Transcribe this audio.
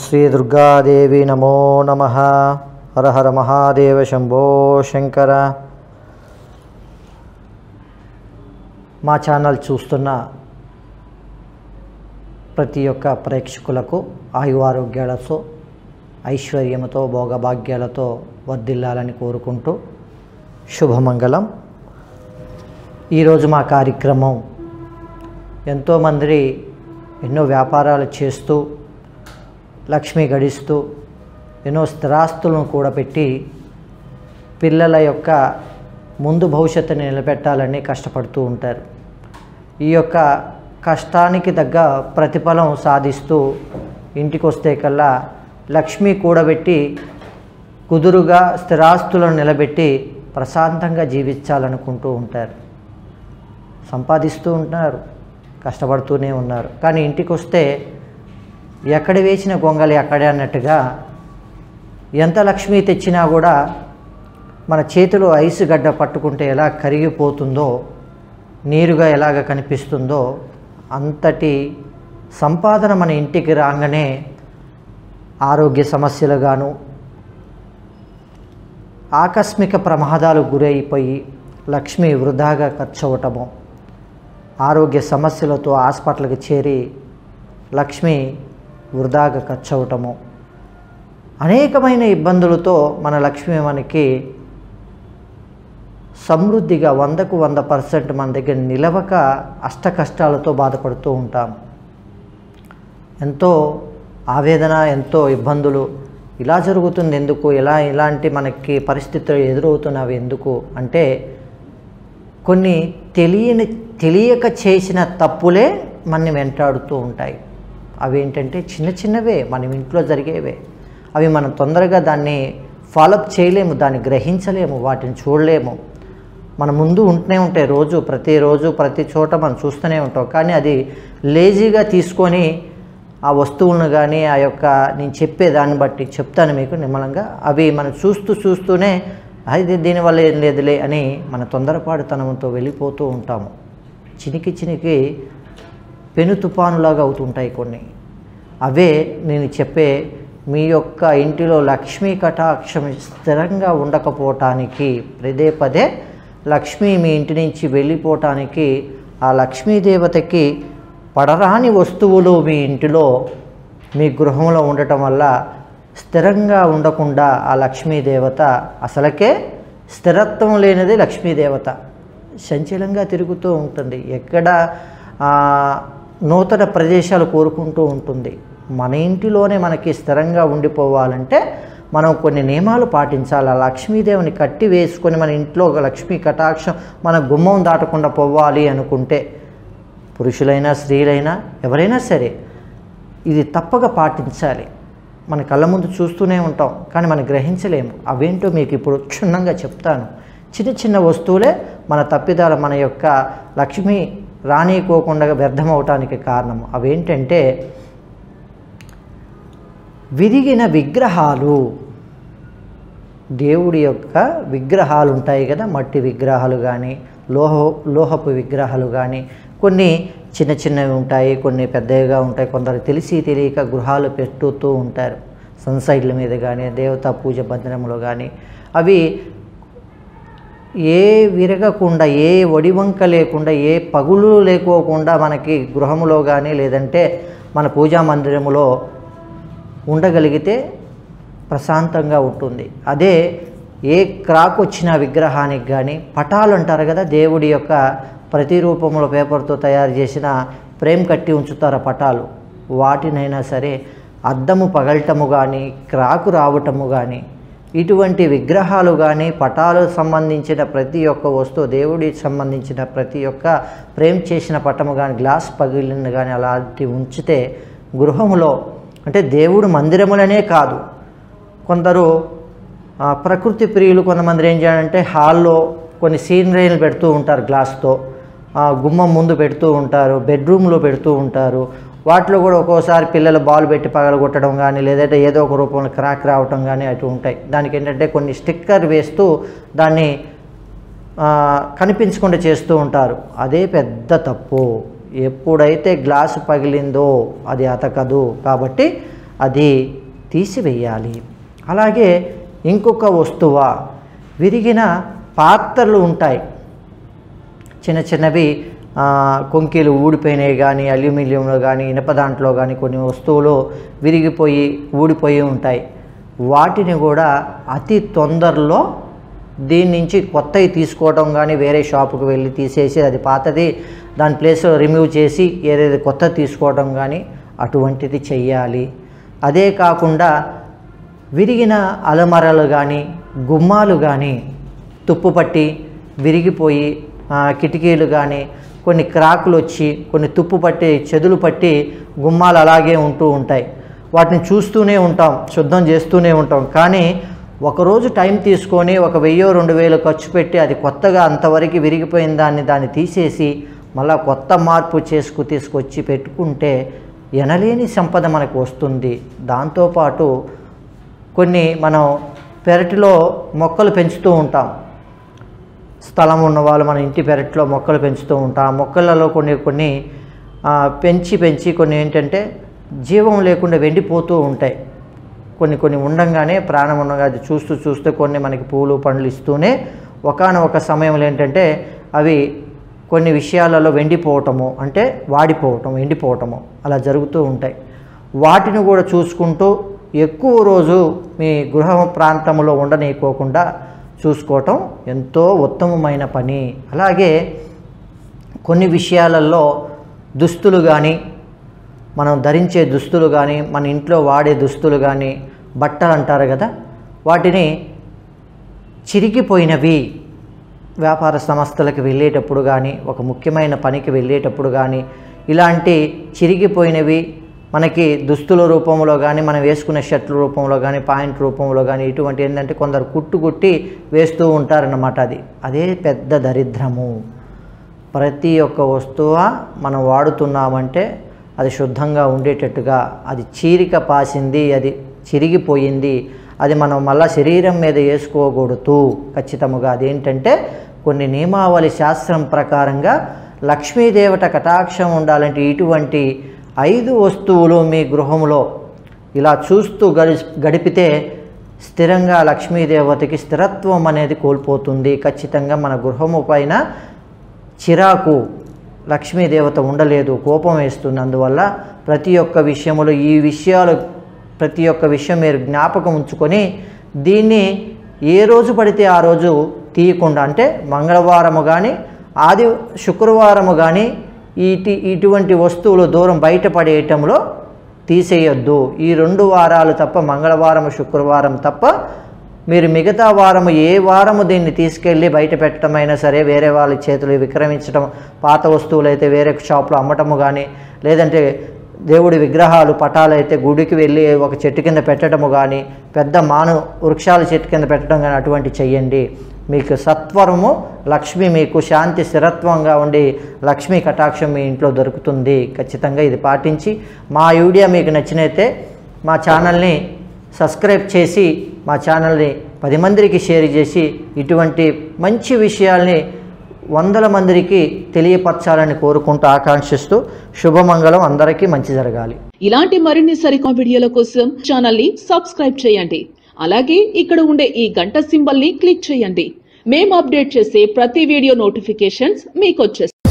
శ్రీ దుర్గాదేవి నమో నమ హర హర మహాదేవ శంభో శంకర మా ఛానల్ చూస్తున్న ప్రతి ఒక్క ప్రేక్షకులకు ఆయు ఆరోగ్యాలతో ఐశ్వర్యముతో భోగభాగ్యాలతో వర్ధిల్లాలని కోరుకుంటూ శుభమంగళం ఈరోజు మా కార్యక్రమం ఎంతోమంది ఎన్నో వ్యాపారాలు చేస్తూ లక్ష్మి గడిస్తూ ఎన్నో స్థిరాస్తులను కూడబెట్టి పిల్లల యొక్క ముందు భవిష్యత్తుని నిలబెట్టాలని కష్టపడుతూ ఉంటారు ఈ యొక్క కష్టానికి తగ్గ ప్రతిఫలం సాధిస్తూ ఇంటికి వస్తే కల్లా లక్ష్మి కూడబెట్టి కుదురుగా స్థిరాస్తులను నిలబెట్టి ప్రశాంతంగా జీవించాలనుకుంటూ ఉంటారు సంపాదిస్తూ ఉంటున్నారు కష్టపడుతూనే ఉన్నారు కానీ ఇంటికి వస్తే ఎక్కడ వేసిన గొంగలి అక్కడే అన్నట్టుగా ఎంత లక్ష్మి తెచ్చినా కూడా మన చేతిలో ఐసు గడ్డ పట్టుకుంటే ఎలా కరిగిపోతుందో నీరుగా ఎలాగ కనిపిస్తుందో అంతటి సంపాదన మన ఇంటికి రాగానే ఆరోగ్య సమస్యలుగాను ఆకస్మిక ప్రమాదాలు గురైపోయి లక్ష్మి వృధాగా ఖర్చు అవ్వటము ఆరోగ్య సమస్యలతో హాస్పిటల్కి చేరి లక్ష్మి వృధాగా ఖర్చు అవ్వటము అనేకమైన ఇబ్బందులతో మన లక్ష్మి మనకి సమృద్ధిగా వందకు వంద పర్సెంట్ మన దగ్గర నిలవక అష్ట కష్టాలతో బాధపడుతూ ఉంటాం ఎంతో ఆవేదన ఎంతో ఇబ్బందులు ఇలా జరుగుతుంది ఎందుకు ఇలా ఇలాంటి మనకి పరిస్థితులు ఎదురవుతున్నవి ఎందుకు అంటే కొన్ని తెలియని తెలియక చేసిన తప్పులే మనని వెంటాడుతూ ఉంటాయి అవి ఏంటంటే చిన్న చిన్నవే మన ఇంట్లో జరిగేవే అవి మనం తొందరగా దాన్ని ఫాలోఅప్ చేయలేము దాన్ని గ్రహించలేము వాటిని చూడలేము మన ముందు ఉంటూనే ఉంటాయి రోజు ప్రతిరోజు ప్రతి చోట మనం చూస్తూనే ఉంటాం కానీ అది లేజీగా తీసుకొని ఆ వస్తువులను కానీ ఆ యొక్క నేను చెప్పే దాన్ని బట్టి చెప్తాను మీకు నిమ్మలంగా అవి మనం చూస్తూ చూస్తూనే అది దీనివల్ల ఏం లేదులే అని మన తొందరపాటుతనంతో వెళ్ళిపోతూ ఉంటాము చినికి చినికి పెను తుఫానులాగా అవుతుంటాయి కొన్ని అవే నేను చెప్పే మీ యొక్క ఇంటిలో లక్ష్మీ కటాక్షం స్థిరంగా ఉండకపోవటానికి పదే పదే లక్ష్మి మీ ఇంటి నుంచి వెళ్ళిపోవటానికి ఆ లక్ష్మీదేవతకి పడరాని వస్తువులు మీ ఇంటిలో మీ గృహంలో ఉండటం వల్ల స్థిరంగా ఉండకుండా ఆ లక్ష్మీదేవత అసలకే స్థిరత్వం లేనిది లక్ష్మీదేవత సంచలంగా తిరుగుతూ ఉంటుంది ఎక్కడ నూతన ప్రదేశాలు కోరుకుంటూ ఉంటుంది మన ఇంటిలోనే మనకి స్థిరంగా ఉండిపోవాలంటే మనం కొన్ని నియమాలు పాటించాలి ఆ లక్ష్మీదేవిని కట్టి వేసుకొని మన ఇంట్లో ఒక లక్ష్మీ కటాక్షం మన గుమ్మం దాటకుండా పోవాలి అనుకుంటే పురుషులైనా స్త్రీలైనా ఎవరైనా సరే ఇది తప్పక పాటించాలి మన కళ్ళ ముందు చూస్తూనే ఉంటాం కానీ మనం గ్రహించలేము అవేంటో మీకు ఇప్పుడు క్షుణ్ణంగా చెప్తాను చిన్న చిన్న వస్తువులే మన తప్పిదాల మన యొక్క లక్ష్మి రానికోకుండా వ్యర్థమవటానికి కారణం అవేంటంటే విరిగిన విగ్రహాలు దేవుడి యొక్క విగ్రహాలు ఉంటాయి కదా మట్టి విగ్రహాలు కానీ లోహ లోహపు విగ్రహాలు కానీ కొన్ని చిన్న చిన్నవి ఉంటాయి కొన్ని పెద్దవిగా ఉంటాయి కొందరు తెలిసి తెలియక గృహాలు పెట్టుతూ ఉంటారు సన్సైడ్ల మీద కానీ దేవతా పూజ మందిరంలో కానీ అవి ఏ విరగకుండా ఏ ఒడివంక లేకుండా ఏ పగులు లేకోకుండా మనకి గృహములో కానీ లేదంటే మన పూజా మందిరములో ఉండగలిగితే ప్రశాంతంగా ఉంటుంది అదే ఏ క్రాక్ వచ్చిన విగ్రహానికి కానీ పటాలు అంటారు కదా దేవుడి యొక్క ప్రతిరూపంలో పేపర్తో తయారు చేసిన ప్రేమ్ కట్టి ఉంచుతారు పటాలు వాటినైనా సరే అద్దము పగలటము కానీ క్రాకు రావటము కానీ ఇటువంటి విగ్రహాలు కానీ పటాలు సంబంధించిన ప్రతి ఒక్క వస్తువు దేవుడికి సంబంధించిన ప్రతి ఒక్క ప్రేమ్ చేసిన పటము కానీ గ్లాస్ పగిలిన కానీ అలాంటివి ఉంచితే గృహములో అంటే దేవుడు మందిరములనే కాదు కొందరు ప్రకృతి ప్రియులు కొంతమంది ఏం చేయాలంటే హాల్లో కొన్ని సీనరీలు పెడుతూ ఉంటారు గ్లాస్తో గుమ్మం ముందు పెడుతూ ఉంటారు బెడ్రూమ్లో పెడుతూ ఉంటారు వాటిలో కూడా ఒక్కోసారి పిల్లలు బాల్ పెట్టి పగలగొట్టడం కానీ లేదంటే ఏదో ఒక రూపంలో క్రాక్ రావటం కానీ అటు ఉంటాయి దానికి ఏంటంటే కొన్ని స్టిక్కర్ వేస్తూ దాన్ని కనిపించకుండా చేస్తూ ఉంటారు అదే పెద్ద తప్పు ఎప్పుడైతే గ్లాసు పగిలిందో అది అతకదు కాబట్టి అది తీసివేయాలి అలాగే ఇంకొక వస్తువా విరిగిన పాత్రలు ఉంటాయి చిన్న చిన్నవి ఆ, కొంకీలు ఊడిపోయినాయి కానీ అల్యూమినియంలో కానీ ఇనప దాంట్లో కానీ కొన్ని వస్తువులు విరిగిపోయి ఊడిపోయి ఉంటాయి వాటిని కూడా అతి తొందరలో దీని నుంచి కొత్తవి తీసుకోవడం కానీ వేరే షాపుకి వెళ్ళి తీసేసి అది పాతది దాని ప్లేస్లో రిమూవ్ చేసి ఏదైతే కొత్త తీసుకోవడం కానీ అటువంటిది చెయ్యాలి అదే కాకుండా విరిగిన అలమరలు కానీ గుమ్మాలు కానీ తుప్పు పట్టి విరిగిపోయి ఆ, కిటికీలు కానీ కొన్ని క్రాకులు వచ్చి కొన్ని తుప్పు పట్టి చెదులు పట్టి గుమ్మాలు అలాగే ఉంటూ ఉంటాయి వాటిని చూస్తూనే ఉంటాం శుద్ధం చేస్తూనే ఉంటాం కానీ ఒకరోజు టైం తీసుకొని ఒక వెయ్యో రెండు వేలు ఖర్చు పెట్టి అది కొత్తగా అంతవరకు విరిగిపోయిన దాన్ని దాన్ని తీసేసి మళ్ళా కొత్త మార్పు చేసుకు తీసుకొచ్చి పెట్టుకుంటే ఎనలేని సంపద మనకు వస్తుంది దాంతోపాటు కొన్ని మనం పెరటిలో మొక్కలు పెంచుతూ ఉంటాం స్థలం ఉన్న వాళ్ళు మన ఇంటి పెరట్లో మొక్కలు పెంచుతూ ఉంటాం ఆ మొక్కలలో కొన్ని కొన్ని ఆ, పెంచి పెంచి కొన్ని ఏంటంటే జీవం లేకుండా వెండిపోతూ ఉంటాయి కొన్ని కొన్ని ఉండంగానే ప్రాణం ఉండగా అది చూస్తూ చూస్తూ కొన్ని మనకి పూలు పండ్లు ఇస్తూనే ఒకానొక సమయంలో ఏంటంటే అవి కొన్ని విషయాలలో వెండిపోవటము అంటే వాడిపోవటం ఎండిపోవటము అలా జరుగుతూ ఉంటాయి వాటిని కూడా చూసుకుంటూ ఎక్కువ రోజు మీ గృహ ప్రాంతంలో ఉండనీయకోకుండా చూసుకోవటం ఎంతో ఉత్తమమైన పని అలాగే కొన్ని విషయాలలో దుస్తులు కానీ మనం ధరించే దుస్తులు కానీ మన ఇంట్లో వాడే దుస్తులు కానీ బట్టలు అంటారు కదా వాటిని చిరిగిపోయినవి వ్యాపార సంస్థలకు వెళ్ళేటప్పుడు కానీ ఒక ముఖ్యమైన పనికి వెళ్ళేటప్పుడు కానీ ఇలాంటి చిరిగిపోయినవి మనకి దుస్తుల రూపంలో కానీ మనం వేసుకునే షర్ట్ల రూపంలో కానీ పాయింట్ రూపంలో కానీ ఇటువంటి ఏంటంటే కొందరు కుట్టు కుట్టి వేస్తూ ఉంటారన్నమాట అది అదే పెద్ద దరిద్రము ప్రతి ఒక్క వస్తువు మనం వాడుతున్నామంటే అది శుద్ధంగా ఉండేటట్టుగా అది చీరిక పాసింది అది చిరిగిపోయింది అది మనం మళ్ళా శరీరం మీద వేసుకోకూడదు ఖచ్చితముగా అదేంటంటే కొన్ని నియమావళి శాస్త్రం ప్రకారంగా లక్ష్మీదేవత కటాక్షం ఉండాలంటే ఇటువంటి ఐదు వస్తువులు మీ గృహంలో ఇలా చూస్తూ గడి గడిపితే స్థిరంగా లక్ష్మీదేవతకి స్థిరత్వం అనేది కోల్పోతుంది ఖచ్చితంగా మన గృహము పైన చిరాకు లక్ష్మీదేవత ఉండలేదు కోపం వేస్తుంది అందువల్ల ప్రతి ఒక్క విషయములో ఈ విషయాలు ప్రతి ఒక్క విషయం మీరు జ్ఞాపకం ఉంచుకొని దీన్ని ఏ రోజు పడితే ఆ రోజు తీయకుండా అంటే మంగళవారము కానీ ఆది శుక్రవారము కానీ ఇటు ఇటువంటి వస్తువులు దూరం బయటపడేయటంలో తీసేయొద్దు ఈ రెండు వారాలు తప్ప మంగళవారం శుక్రవారం తప్ప మీరు మిగతా వారము ఏ వారము దీన్ని తీసుకెళ్ళి బయట పెట్టడమైనా సరే వేరే వాళ్ళ చేతులు విక్రమించడం పాత వస్తువులు అయితే వేరే షాప్లో అమ్మటము కానీ లేదంటే దేవుడి విగ్రహాలు పటాలు అయితే గుడికి వెళ్ళి ఒక చెట్టు కింద పెట్టడము కానీ పెద్ద మాను వృక్షాల చెట్టు కింద పెట్టడం కానీ అటువంటి చెయ్యండి మీకు సత్వరము లక్ష్మి మీకు శాంతి స్థిరత్వంగా ఉండి లక్ష్మీ కటాక్షం మీ ఇంట్లో దొరుకుతుంది ఖచ్చితంగా ఇది పాటించి మా వీడియో మీకు నచ్చినైతే మా ఛానల్ని సబ్స్క్రైబ్ చేసి మా ఛానల్ని పది మందికి షేర్ చేసి ఇటువంటి మంచి విషయాల్ని వందల మందికి తెలియపరచాలని కోరుకుంటూ ఆకాంక్షిస్తూ శుభమంగళం అందరికీ మంచి జరగాలి ఇలాంటి మరిన్ని సరికొత్త వీడియోల కోసం ఛానల్ ని సబ్స్క్రైబ్ చేయండి అలాగే ఇక్కడ ఉండే ఈ గంట సింబల్ ని క్లిక్ చేయండి మేము అప్డేట్ చేసే ప్రతి వీడియో నోటిఫికేషన్స్ మీకు వచ్చేస్తాయి